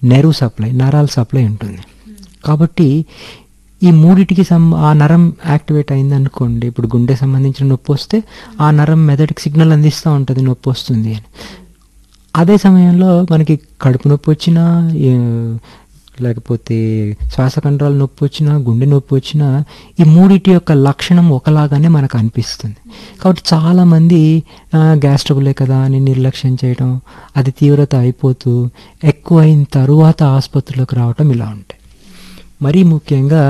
nerve supply నరాల supply ఉంటుంది కాబట్టి ఈ మూడిటికి సం ఆ నరం యాక్టివేట్ అయింది అనుకోండి ఇప్పుడు గుండె సంబంధించిన నొప్పి వస్తే ఆ నరం మెదడుకి సిగ్నల్ అందిస్తూ ఉంటుంది నొప్పి వస్తుంది అని అదే సమయంలో మనకి కడుపు నొప్పి వచ్చినా ఏ, లేకపోతే శ్వాసకండ్రాల నొప్పి వచ్చినా గుండె నొప్పి వచ్చినా ఈ మూడిటి యొక్క లక్షణం ఒకలాగానే మనకు అనిపిస్తుంది కాబట్టి చాలామంది గ్యాస్ ట్రబులే కదా అని నిర్లక్ష్యం చేయడం అది తీవ్రత అయిపోతూ ఎక్కువ అయిన తరువాత ఆసుపత్రిలోకి రావటం ఇలా ఉంటాయి మరీ ముఖ్యంగా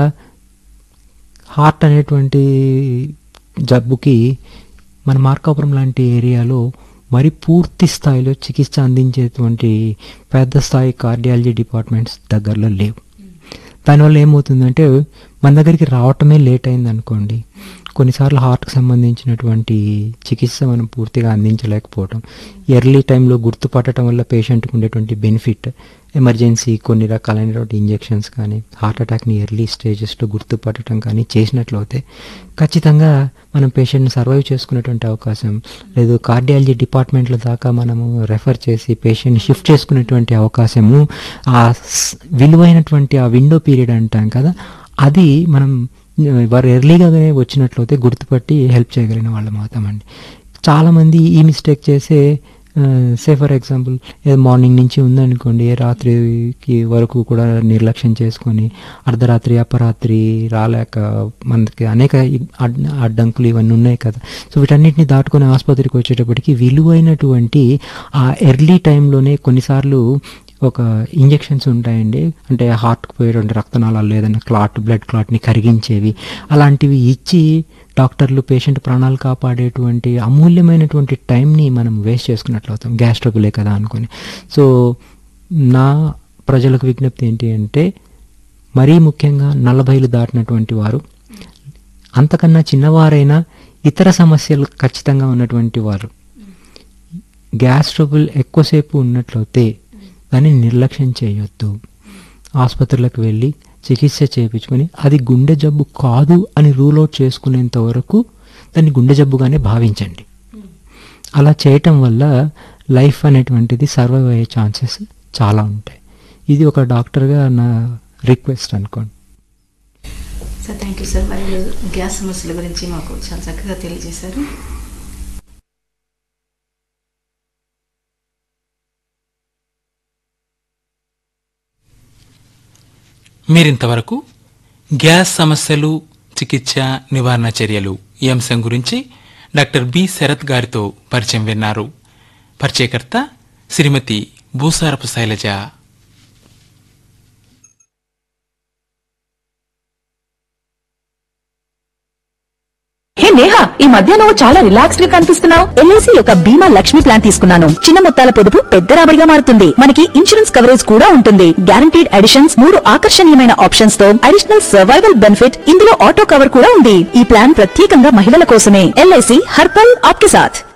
హార్ట్ అనేటువంటి జబ్బుకి మన మార్కాపురం లాంటి ఏరియాలో మరి పూర్తి స్థాయిలో చికిత్స అందించేటువంటి పెద్ద స్థాయి కార్డియాలజీ డిపార్ట్మెంట్స్ దగ్గరలో లేవు దానివల్ల ఏమవుతుందంటే మన దగ్గరికి రావటమే లేట్ అయింది అనుకోండి కొన్నిసార్లు హార్ట్కి సంబంధించినటువంటి చికిత్స మనం పూర్తిగా అందించలేకపోవడం ఎర్లీ టైంలో గుర్తుపట్టడం వల్ల పేషెంట్కి ఉండేటువంటి బెనిఫిట్ ఎమర్జెన్సీ కొన్ని రకాలైనటువంటి ఇంజెక్షన్స్ కానీ హార్ట్ అటాక్ని ఎర్లీ స్టేజెస్లో గుర్తుపట్టడం కానీ చేసినట్లయితే ఖచ్చితంగా మనం పేషెంట్ని సర్వైవ్ చేసుకునేటువంటి అవకాశం లేదు కార్డియాలజీ డిపార్ట్మెంట్ల దాకా మనము రెఫర్ చేసి పేషెంట్ని షిఫ్ట్ చేసుకునేటువంటి అవకాశము ఆ స్- విలువైనటువంటి ఆ విండో పీరియడ్ అంటాం కదా అది మనం ఆ, వారు ఎర్లీగానే వచ్చినట్లయితే గుర్తుపట్టి హెల్ప్ చేయగలిగిన వాళ్ళం అవుతామండి చాలామంది ఈ మిస్టేక్ చేసే సే ఫర్ ఎగ్జాంపుల్ మార్నింగ్ నుంచి ఉందనుకోండి ఏ రాత్రికి వరకు కూడా నిర్లక్ష్యం చేసుకొని అర్ధరాత్రి అపరాత్రి రాలేక మనకి అనేక ఇ- అడ్- అడ్డంకులు ఇవన్నీ ఉన్నాయి కదా సో వీటన్నిటిని దాటుకొని ఆసుపత్రికి వచ్చేటప్పటికి విలువైనటువంటి ఆ ఎర్లీ టైంలోనే కొన్నిసార్లు ఒక ఇంజెక్షన్స్ ఉంటాయండి అంటే హార్ట్కి పోయేటువంటి రక్తనాళాలు ఏదైనా క్లాట్ బ్లడ్ క్లాట్ని కరిగించేవి అలాంటివి ఇచ్చి డాక్టర్లు పేషెంట్ ప్రాణాలు కాపాడేటువంటి అమూల్యమైనటువంటి టైంని మనం వేస్ట్ చేసుకున్నట్లు అవుతాం గ్యాస్ ట్రబులే కదా అనుకొని సో నా ప్రజలకు విజ్ఞప్తి ఏంటి అంటే మరీ ముఖ్యంగా నలభైలు దాటినటువంటి వారు అంతకన్నా చిన్నవారైనా ఇతర సమస్యలు ఖచ్చితంగా ఉన్నటువంటి వారు గ్యాస్ ట్రబుల్ ఎక్కువసేపు ఉన్నట్లయితే దాన్ని నిర్లక్ష్యం చేయొద్దు ఆసుపత్రులకు వెళ్ళి చికిత్స చేయించుకొని అది గుండె జబ్బు కాదు అని రూల్ అవుట్ చేసుకునేంత వరకు దాన్ని గుండె జబ్బుగానే భావించండి అలా చేయటం వల్ల లైఫ్ అనేటువంటిది సర్వైవ్ అయ్యే ఛాన్సెస్ చాలా ఉంటాయి ఇది ఒక డాక్టర్గా నా రిక్వెస్ట్ అనుకోండి సార్ థ్యాంక్ యూ సార్ మరి ఈరోజు గ్యాస్ సమస్యల గురించి మాకు చాలా చక్కగా తెలియజేశారు మీరింతవరకు గ్యాస్ సమస్యలు చికిత్స నివారణ చర్యలు ఈ అంశం గురించి డాక్టర్ బి శరత్ గారితో పరిచయం విన్నారు పరిచయకర్త శ్రీమతి భూసారపు శైలజ హే నేహా ఈ మధ్య నువ్వు చాలా రిలాక్స్డ్ గా కనిపిస్తున్నావు ఎల్ఐసి యొక్క బీమా లక్ష్మి ప్లాన్ తీసుకున్నాను చిన్న మొత్తాల పొదుపు పెద్ద రాబడిగా మారుతుంది మనకి ఇన్సూరెన్స్ కవరేజ్ కూడా ఉంటుంది గ్యారంటీడ్ అడిషన్స్ మూడు ఆకర్షణీయమైన ఆప్షన్స్ తో అడిషనల్ సర్వైవల్ బెనిఫిట్ ఇందులో ఆటో కవర్ కూడా ఉంది ఈ ప్లాన్ ప్రత్యేకంగా మహిళల కోసమే ఎల్ఐసి హర్పల్ ఆప్కే సాథ్